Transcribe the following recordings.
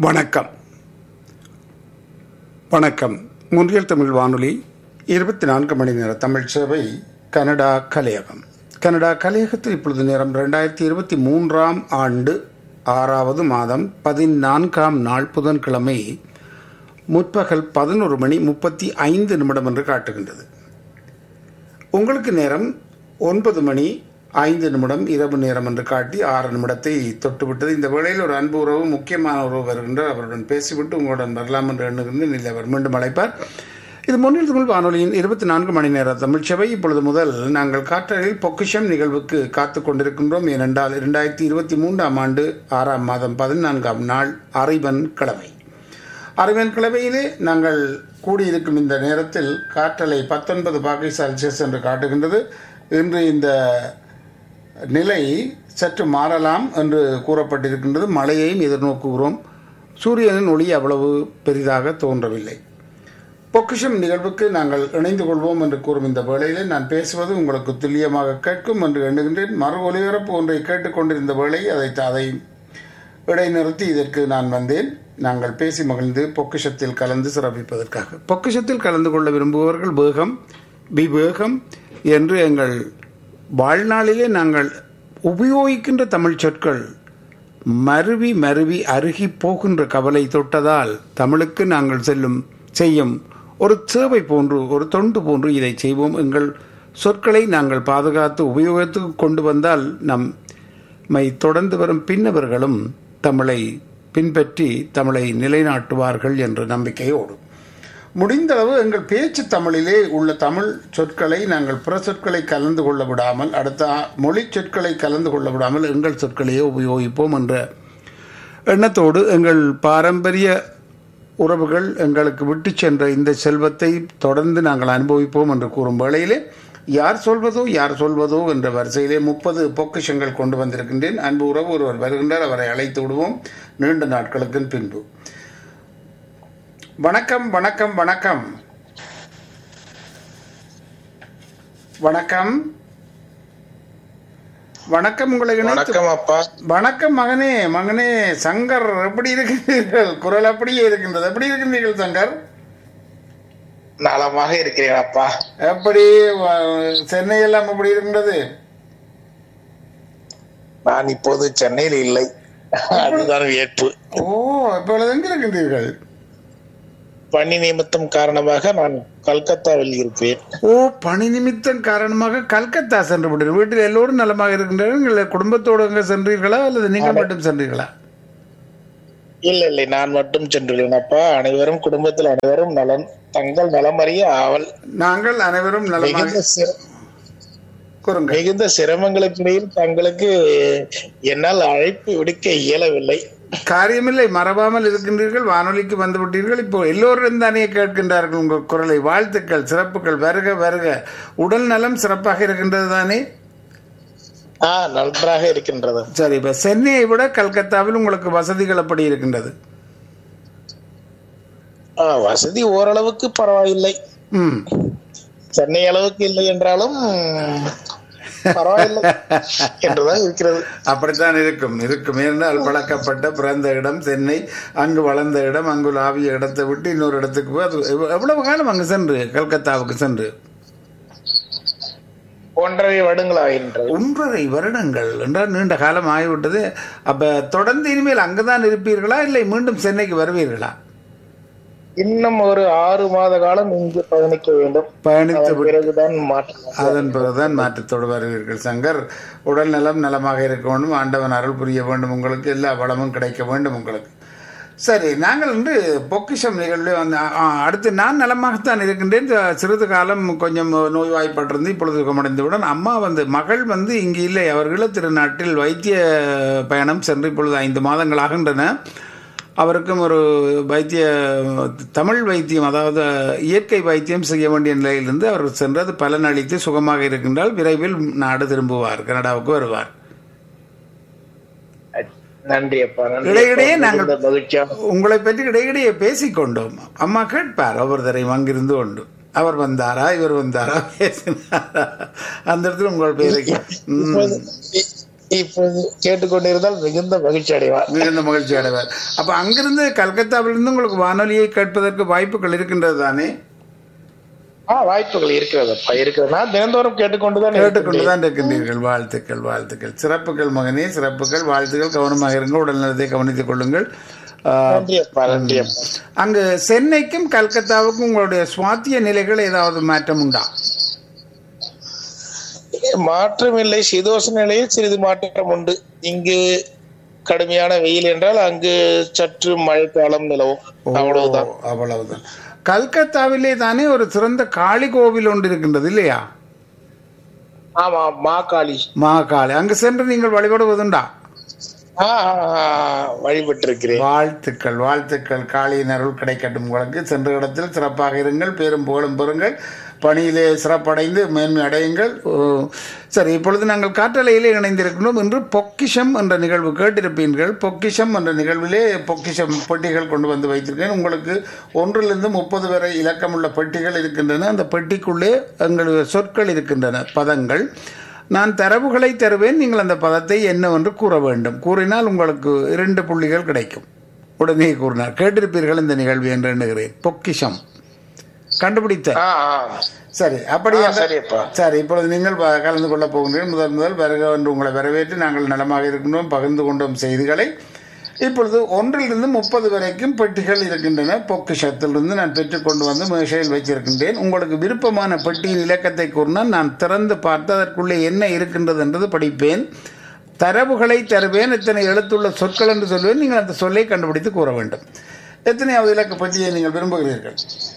வணக்கம் வணக்கம் முன்றியல் தமிழ் வானொலி இருபத்தி நான்கு மணி நேர தமிழ் சேவை கனடா கலையகம் கனடா கலையகத்தில் இப்பொழுது நேரம் ரெண்டாயிரத்தி இருபத்தி மூன்றாம் ஆண்டு ஆறாவது மாதம் பதினான்காம் நாள் புதன்கிழமை முற்பகல் பதினோரு மணி முப்பத்தி ஐந்து நிமிடம் என்று காட்டுகின்றது உங்களுக்கு நேரம் ஒன்பது மணி ஐந்து நிமிடம் இரவு நேரம் என்று காட்டி ஆறு நிமிடத்தை தொட்டுவிட்டது இந்த வேளையில் ஒரு அன்பு உறவு முக்கியமான உறவு வருகின்றார் அவருடன் பேசிவிட்டு உங்களுடன் வரலாம் என்று எண்ணுகின்றேன் இல்லை அவர் மீண்டும் அழைப்பார் இது முன்னில் தமிழ் வானொலியின் இருபத்தி நான்கு மணி நேர தமிழ்ச்சபை இப்பொழுது முதல் நாங்கள் காற்றலில் பொக்கிஷம் நிகழ்வுக்கு காத்து கொண்டிருக்கின்றோம் ஏனென்றால் இரண்டாயிரத்தி இருபத்தி மூன்றாம் ஆண்டு ஆறாம் மாதம் பதினான்காம் நாள் அறிவன் கிழமை அறிவன் கிழமையிலே நாங்கள் கூடியிருக்கும் இந்த நேரத்தில் காற்றலை பத்தொன்பது பாகை செல்சியஸ் என்று காட்டுகின்றது இன்று இந்த நிலை சற்று மாறலாம் என்று கூறப்பட்டிருக்கின்றது மழையையும் எதிர்நோக்குகிறோம் சூரியனின் ஒளி அவ்வளவு பெரிதாக தோன்றவில்லை பொக்கிஷம் நிகழ்வுக்கு நாங்கள் இணைந்து கொள்வோம் என்று கூறும் இந்த வேளையில் நான் பேசுவது உங்களுக்கு துல்லியமாக கேட்கும் என்று எண்ணுகின்றேன் மறு ஒலிபரப்பு ஒன்றை கேட்டுக்கொண்டிருந்த வேளை அதை அதை இடைநிறுத்தி இதற்கு நான் வந்தேன் நாங்கள் பேசி மகிழ்ந்து பொக்கிஷத்தில் கலந்து சிறப்பிப்பதற்காக பொக்கிஷத்தில் கலந்து கொள்ள விரும்புபவர்கள் வேகம் விவேகம் என்று எங்கள் வாழ்நாளிலே நாங்கள் உபயோகிக்கின்ற தமிழ் சொற்கள் மருவி மருவி அருகி போகின்ற கவலை தொட்டதால் தமிழுக்கு நாங்கள் செல்லும் செய்யும் ஒரு சேவை போன்று ஒரு தொண்டு போன்று இதை செய்வோம் எங்கள் சொற்களை நாங்கள் பாதுகாத்து உபயோகத்துக்கு கொண்டு வந்தால் நம்மை தொடர்ந்து வரும் பின்னவர்களும் தமிழை பின்பற்றி தமிழை நிலைநாட்டுவார்கள் என்ற நம்பிக்கையோடு முடிந்தளவு எங்கள் பேச்சு தமிழிலே உள்ள தமிழ் சொற்களை நாங்கள் பிற சொற்களை கலந்து கொள்ள விடாமல் அடுத்த மொழி சொற்களை கலந்து கொள்ள விடாமல் எங்கள் சொற்களையே உபயோகிப்போம் என்ற எண்ணத்தோடு எங்கள் பாரம்பரிய உறவுகள் எங்களுக்கு விட்டு சென்ற இந்த செல்வத்தை தொடர்ந்து நாங்கள் அனுபவிப்போம் என்று கூறும் வேளையிலே யார் சொல்வதோ யார் சொல்வதோ என்ற வரிசையிலே முப்பது பொக்கிஷங்கள் கொண்டு வந்திருக்கின்றேன் அன்பு உறவு ஒருவர் வருகின்றார் அவரை அழைத்து விடுவோம் நீண்ட நாட்களுக்கு பின்பு வணக்கம் வணக்கம் வணக்கம் வணக்கம் வணக்கம் உங்களை இணைத்து வணக்கம் அப்பா வணக்கம் மகனே மகனே சங்கர் எப்படி இருக்கிறீர்கள் குரல் அப்படியே இருக்கின்றது எப்படி இருக்கின்றீர்கள் சங்கர் நலமாக இருக்கிறேன் அப்பா எப்படி வ- சென்னை எல்லாம் எப்படி இருக்கின்றது நான் இப்போது சென்னையில் இல்லை அதுதான் வியப்பு ஓ இப்பொழுது எங்க இருக்கின்றீர்கள் பணி நிமித்தம் காரணமாக நான் கல்கத்தாவில் இருப்பேன் ஓ பணி நிமித்தம் காரணமாக கல்கத்தா சென்று விட்டீர்கள் வீட்டில் எல்லோரும் நலமாக இருக்கின்றனர் இல்லை குடும்பத்தோடு அங்கே சென்றீர்களா அல்லது நீங்கள் மட்டும் சென்றீர்களா இல்லை இல்லை நான் மட்டும் சென்றுள்ளேன் அப்பா அனைவரும் குடும்பத்தில் அனைவரும் நலன் தங்கள் நலமறிய ஆவல் நாங்கள் அனைவரும் நலமாக மிகுந்த சிர- கூறுங்க மிகுந்த சிரமங்களுக்கிடையில் தங்களுக்கு என்னால் அழைப்பு விடுக்க இயலவில்லை காரியமில்லை மறவாமல் இருக்கின்றீர்கள் வானொலிக்கு வந்து விட்டீர்கள் இப்போ எல்லோரும் தானே கேட்கின்றார்கள் உங்கள் குரலை வாழ்த்துக்கள் சிறப்புகள் வருக வருக உடல் நலம் சிறப்பாக இருக்கின்றது தானே ஆ நன்றாக இருக்கின்றது சரி இப்போ சென்னையை விட கல்கத்தாவில் உங்களுக்கு வசதிகள் எப்படி இருக்கின்றது ஆ வசதி ஓரளவுக்கு பரவாயில்லை ம் சென்னை அளவுக்கு இல்லை என்றாலும் பரவாயில்லை என்றுதான் இருக்கிறது அப்படித்தான் இருக்கும் இருக்கும் ஏனென்றால் பழக்கப்பட்ட பிறந்த இடம் சென்னை அங்கு வளர்ந்த இடம் அங்கு லாவிய இடத்தை விட்டு இன்னொரு இடத்துக்கு போய் அது எவ்வ- எவ்வளவு காலம் அங்கு சென்று கல்கத்தாவுக்கு சென்று ஒன்றரை வருடங்களாகின்றது ஒன்றரை வருடங்கள் என்றால் நீண்ட காலம் ஆகிவிட்டது அப்ப தொடர்ந்து இனிமேல் அங்குதான் இருப்பீர்களா இல்லை மீண்டும் சென்னைக்கு வருவீர்களா இன்னும் ஒரு ஆறு மாத காலம் இங்கு பயணிக்க வேண்டும் பயணித்து அதன் பிறகுதான் மாற்றம் அதன் பிறகுதான் மாற்றத்தோடு வருவீர்கள் சங்கர் உடல் நலம் நலமாக இருக்க வேண்டும் ஆண்டவன் அருள் புரிய வேண்டும் உங்களுக்கு எல்லா வளமும் கிடைக்க வேண்டும் உங்களுக்கு சரி நாங்கள் வந்து பொக்கிஷம் நிகழ்வு வந்து ஆ, அடுத்து நான் நலமாகத்தான் இருக்கின்றேன் ச- சிறிது காலம் கொஞ்சம் நோய்வாய்ப்பட்டிருந்து இப்பொழுது சுகமடைந்தவுடன் அம்மா வந்து மகள் வந்து இங்கு இல்லை அவர்கள் திருநாட்டில் வைத்திய பயணம் சென்று இப்பொழுது ஐந்து மாதங்கள் ஆகின்றன அவருக்கும் ஒரு வைத்திய தமிழ் வைத்தியம் அதாவது இயற்கை வைத்தியம் செய்ய வேண்டிய நிலையிலிருந்து அவர் சென்று அது பலன் அளித்து சுகமாக இருக்கின்றால் விரைவில் நாடு திரும்புவார் கனடாவுக்கு வருவார் நன்றி அப்பா நன்றி இடையிடையே அப்பா. நாங்கள் மிகுந்த மகிழ்ச்சியாக உங்களை பற்றி இடையிடையே பேசிக்கொண்டோம் அம்மா கேட்பார் ஒவ்வொருத்தரையும் அங்கிருந்து கொண்டு அவர் வந்தாரா இவர் வந்தாரா பேசினாரா அந்த இடத்துல உங்கள் பேரை ம். இப்போது இ- இப்போது கேட்டுக்கொண்டிருந்தால் மிகுந்த மகிழ்ச்சி அடைவார் மிகுந்த மகிழ்ச்சி அடைவார் அப்ப அங்கிருந்து கல்கத்தாவிலிருந்து உங்களுக்கு வானொலியை கேட்பதற்கு வாய்ப்புகள் இருக்கின்றது தானே ஆ வாய்ப்புகள் இருக்கிறதப்பா இருக்கிறது நான் தினந்தோறும் கேட்டுக்கொண்டுதான் இருக்கின்றேன். கேட்டுக்கொண்டுதான் இருக்கின்றீர்கள் வாழ்த்துக்கள் வாழ்த்துக்கள் சிறப்புகள் மகனே சிறப்புகள் வாழ்த்துக்கள் கவனமாக இருங்கள் உடல் நலத்தை கவனித்துக் கொள்ளுங்கள் ஆ, நன்றி அப்பா நன்றி அப்பா அங்கு சென்னைக்கும் கல்கத்தாவுக்கும் உங்களுடைய சுவாத்திய நிலைகள் ஏதாவது மாற்றம் உண்டா மாற்றம் இல்லை சீதோஷ நிலையில் சிறிது மாற்றம் உண்டு இங்கு கடுமையான வெயில் என்றால் அங்கு சற்று மழைக்காலம் நிலவும் அவ்வளவுதான் ஓ, அவ்வளவுதான் கல்கத்தாவிலே தானே ஒரு சிறந்த காளி கோவில் ஒன்று இருக்கின்றது இல்லையா ஆமா மாகாளி மகாகாளி அங்கு சென்று நீங்கள் வழிபடுவதுண்டா ஆ, ஆ, ஆ, வழிபட்டிருக்கிறேன் வாழ்த்துக்கள் வாழ்த்துக்கள் காளியின் அருள் கிடைக்கட்டும் உங்களுக்கு சென்ற இடத்தில் சிறப்பாக இருங்கள் பேரும் புகழும் பெறுங்கள் பணியிலே சிறப்படைந்து மேன்மை அடையுங்கள் ஓ, சரி இப்பொழுது நாங்கள் காற்றலையிலே இணைந்திருக்கின்றோம் இன்று பொக்கிஷம் என்ற நிகழ்வு கேட்டிருப்பீர்கள் பொக்கிஷம் என்ற நிகழ்விலே பொக்கிஷம் பெட்டிகள் கொண்டு வந்து வைத்திருக்கேன் உங்களுக்கு ஒன்றிலிருந்து முப்பது வரை இலக்கமுள்ள பெட்டிகள் இருக்கின்றன அந்த பெட்டிக்குள்ளே எங்களுடைய சொற்கள் இருக்கின்றன பதங்கள் நான் தரவுகளை தருவேன் நீங்கள் அந்த பதத்தை என்னவென்று கூற வேண்டும் கூறினால் உங்களுக்கு இரண்டு புள்ளிகள் கிடைக்கும் உடனே கூறினார் கேட்டிருப்பீர்கள் இந்த நிகழ்வு என்று எண்ணுகிறேன் பொக்கிஷம் கண்டுபிடித்த ஆ, ஆ. சரி அப்படி ஆ, என்றால்- சரியப்பா. சரி இப்பொழுது நீங்கள் வ- கலந்து கொள்ள போகின்றீர்கள் முதல் முதல் வருக என்று உங்களை வரவேற்று நாங்கள் நலமாக இருக்கின்றோம் பகிர்ந்து கொண்டோம் செய்திகளை இப்பொழுது ஒன்றிலிருந்து முப்பது வரைக்கும் பெட்டிகள் இருக்கின்றன பொக்கிஷத்திலிருந்து நான் பெற்றுக்கொண்டு வந்து மேஷையில் வைத்திருக்கின்றேன் உங்களுக்கு விருப்பமான பெட்டியின் இலக்கத்தை கூறினால் நான் திறந்து பார்த்து அதற்குள்ளே என்ன இருக்கின்றது என்றது படிப்பேன் தரவுகளை தருவேன் எத்தனை எழுத்துள்ள சொற்கள் என்று சொல்வேன் நீங்கள் அந்த சொல்லை கண்டுபிடித்து கூற வேண்டும் எத்தனையாவது இலக்க பெட்டியை நீங்கள் விரும்புகிறீர்கள்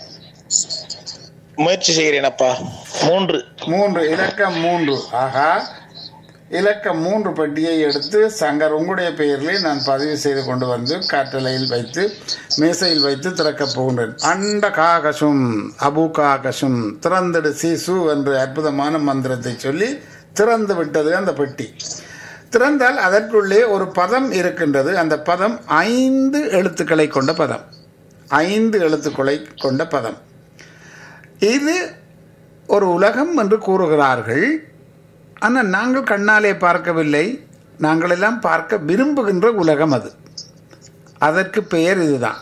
முயற்சி செய்கிறேன் அப்பா மூன்று மூன்று இலக்கம் மூன்று ஆகா இலக்கம் மூன்று பெட்டியை எடுத்து சங்கர் உங்களுடைய பெயரிலே நான் பதிவு செய்து கொண்டு வந்து காற்றலையில் வைத்து மேசையில் வைத்து திறக்கப் போகின்றேன் அண்ட காகசும் அபு காகசும் திறந்திடு சீசு என்று அற்புதமான மந்திரத்தை சொல்லி திறந்து விட்டது அந்த பெட்டி திறந்தால் அதற்குள்ளே ஒரு பதம் இருக்கின்றது அந்த பதம் ஐந்து எழுத்துக்களை கொண்ட பதம் ஐந்து எழுத்துக்களை கொண்ட பதம் இது ஒரு உலகம் என்று கூறுகிறார்கள் ஆனால் நாங்கள் கண்ணாலே பார்க்கவில்லை நாங்கள் எல்லாம் பார்க்க விரும்புகின்ற உலகம் அது அதற்கு பெயர் இதுதான்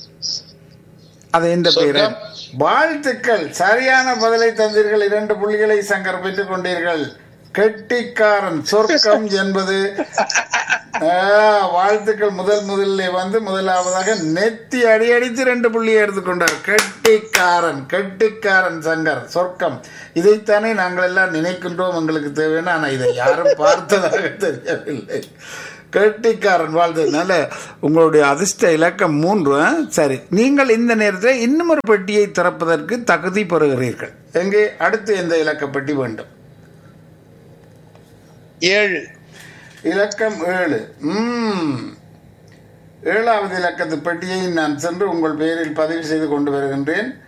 அது எந்த பெயர் சொர்க்கம். வாழ்த்துக்கள் சரியான பதிலை தந்தீர்கள் இரண்டு புள்ளிகளை சங்கர் பெற்றுக் கொண்டீர்கள் கெட்டிக்காரன் சொர்க்கம் என்பது ஆ, வாழ்த்துக்கள் முதல் முதலில் வந்து முதலாவதாக நெத்தி அடி அடித்து ரெண்டு புள்ளியை எடுத்துக்கொண்டார் கெட்டிக்காரன் கெட்டிக்காரன் சங்கர் சொர்க்கம் இதைத்தானே நாங்கள் எல்லாம் நினைக்கின்றோம் எங்களுக்கு தேவையான ஆனால் இதை யாரும் பார்த்ததாக தெரியவில்லை கெட்டிக்காரன் வாழ்ந்ததுனால உங்களுடைய அதிர்ஷ்ட இலக்கம் மூன்று ஆ? சரி நீங்கள் இந்த நேரத்தில் இன்னும் ஒரு பெட்டியை திறப்பதற்கு தகுதி பெறுகிறீர்கள் எங்கே அடுத்து எந்த இலக்க பெட்டி வேண்டும் ஏழு இலக்கம் ஏழு ம் ஏழாவது இலக்கத்து பெட்டியை நான் சென்று உங்கள் பெயரில் பதிவு செய்து கொண்டு வருகின்றேன்